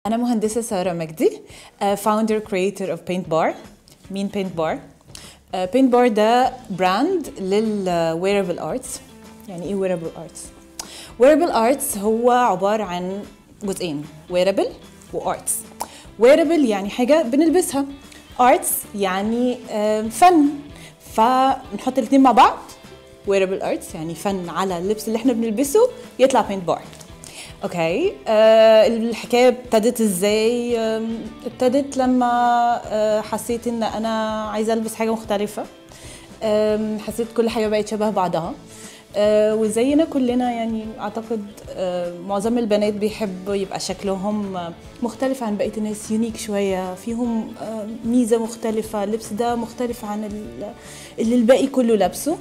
أنا مهندسة سارة مجدي فاوندر كريتور اوف بينت بار مين بينت بار؟ بينت بار ده براند للويربل ارتس يعني ايه ويربل ارتس؟ ويربل ارتس هو عبارة عن جزئين ويربل وارتس ويربل يعني حاجة بنلبسها ارتس يعني آه، فن فنحط الاتنين مع بعض ويربل ارتس يعني فن على اللبس اللي احنا بنلبسه يطلع بينت بار اوكي آه الحكايه ابتدت ازاي آم، ابتدت لما آه حسيت ان انا عايزه البس حاجه مختلفه آم، حسيت كل حاجه بقت شبه بعضها آه وزينا كلنا يعني اعتقد آه معظم البنات بيحبوا يبقى شكلهم آه، مختلف عن بقيه الناس يونيك شويه فيهم آه ميزه مختلفه اللبس ده مختلف عن ال- اللي الباقي كله لابسه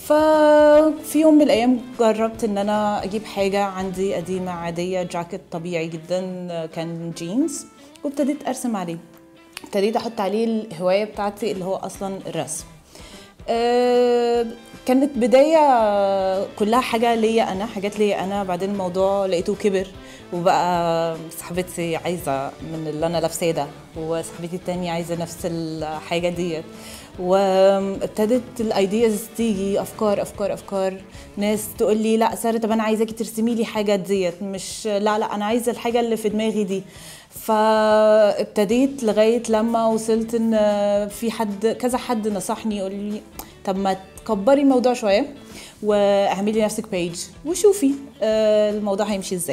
ففي يوم من الايام جربت ان انا اجيب حاجه عندي قديمه عاديه جاكيت طبيعي جدا كان جينز وابتديت ارسم عليه ابتديت احط عليه الهوايه بتاعتي اللي هو اصلا الرسم آه، كانت بداية كلها حاجة ليا أنا حاجات ليا أنا بعدين الموضوع لقيته كبر وبقى صاحبتي عايزة من اللي أنا لابساه ده وصاحبتي التانية عايزة نفس الحاجة ديت وابتدت الايدياز تيجي افكار افكار افكار ناس تقول لي لا ساره طب انا عايزاكي ترسمي لي حاجه ديت مش لا لا انا عايزه الحاجه اللي في دماغي دي فابتديت لغايه لما وصلت ان في حد كذا حد نصحني يقول لي طب ما تكبري الموضوع شويه واعملي نفسك بيج وشوفي آه، الموضوع هيمشي ازاي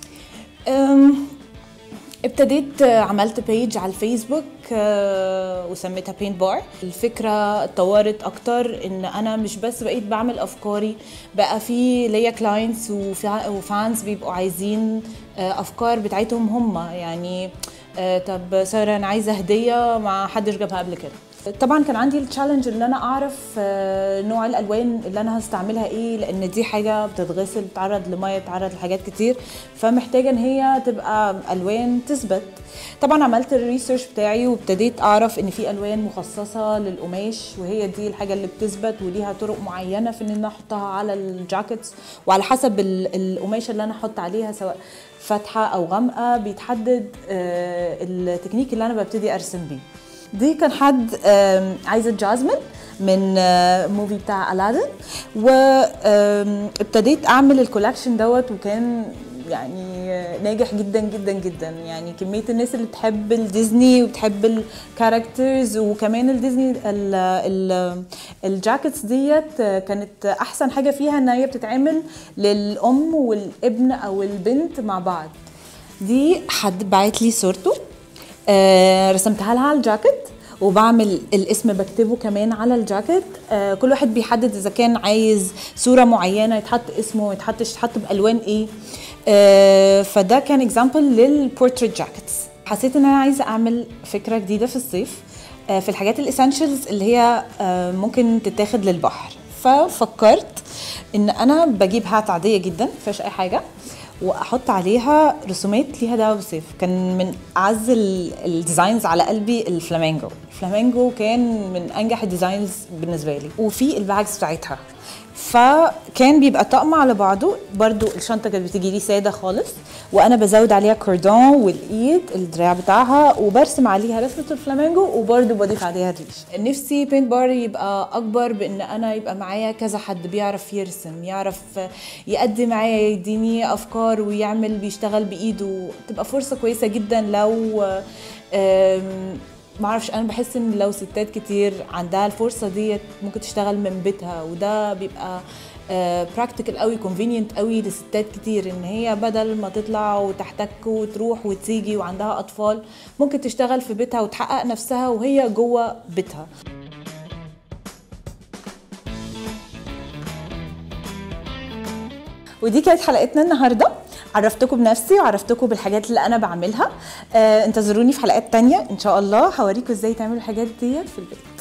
أم، ابتديت آه، عملت بيج على الفيسبوك آه، وسميتها بينت بار الفكرة اتطورت اكتر ان انا مش بس بقيت بعمل افكاري بقى في ليا كلاينتس وفانز بيبقوا عايزين آه، افكار بتاعتهم هم يعني آه، طب ساره انا عايزه هديه ما حدش جابها قبل كده طبعا كان عندي التشالنج ان انا اعرف آه، نوع الالوان اللي انا هستعملها ايه لان دي حاجه بتتغسل بتتعرض لميه بتتعرض لحاجات كتير فمحتاجه ان هي تبقى الوان تثبت طبعا عملت الريسيرش بتاعي وابتديت اعرف ان في الوان مخصصه للقماش وهي دي الحاجه اللي بتثبت وليها طرق معينه في ان انا احطها على الجاكيتس وعلى حسب ال- القماشه اللي انا احط عليها سواء فاتحه او غامقه بيتحدد آه، التكنيك اللي انا ببتدي ارسم بيه دي كان حد آم، عايزة جازمين من آه، موفي بتاع ألادن وابتديت أعمل الكولكشن دوت وكان يعني آه، ناجح جدا جدا جدا يعني كمية الناس اللي بتحب الديزني وبتحب الكاركترز وكمان الديزني ال- ال- الجاكيتس ديت آه، كانت أحسن حاجة فيها إن هي بتتعمل للأم والابن أو البنت مع بعض دي حد بعت لي صورته آه، رسمتها لها على الجاكيت وبعمل الاسم بكتبه كمان على الجاكيت آه، كل واحد بيحدد اذا كان عايز صوره معينه يتحط اسمه ما يتحطش يتحط بالوان ايه آه، فده كان اكزامبل للبورتريت جاكيتس حسيت ان انا عايزه اعمل فكره جديده في الصيف آه، في الحاجات الاسينشالز اللي هي آه، ممكن تتاخد للبحر ففكرت ان انا بجيب هات عاديه جدا مفيهاش اي حاجه واحط عليها رسومات ليها دعوه بالصيف كان من اعز ال- الديزاينز على قلبي الفلامينجو الفلامينجو كان من انجح الديزاينز بالنسبه لي وفي الباجز بتاعتها فكان بيبقى طقم على بعضه برضو الشنطه كانت بتيجي لي ساده خالص وانا بزود عليها كوردون والايد الدراع بتاعها وبرسم عليها رسمه الفلامينجو وبرضو بضيف عليها الريش نفسي بينت بار يبقى اكبر بان انا يبقى معايا كذا حد بيعرف يرسم يعرف يقدم معايا يديني افكار ويعمل بيشتغل بايده تبقى فرصه كويسه جدا لو آم، معرفش انا بحس ان لو ستات كتير عندها الفرصه ديت ممكن تشتغل من بيتها وده بيبقى براكتيكال قوي كونفينينت قوي لستات كتير ان هي بدل ما تطلع وتحتك وتروح وتيجي وعندها اطفال ممكن تشتغل في بيتها وتحقق نفسها وهي جوه بيتها ودي كانت حلقتنا النهارده عرفتكم بنفسي وعرفتكم بالحاجات اللي انا بعملها آه انتظروني في حلقات تانية ان شاء الله هوريكم ازاي تعملوا الحاجات ديت في البيت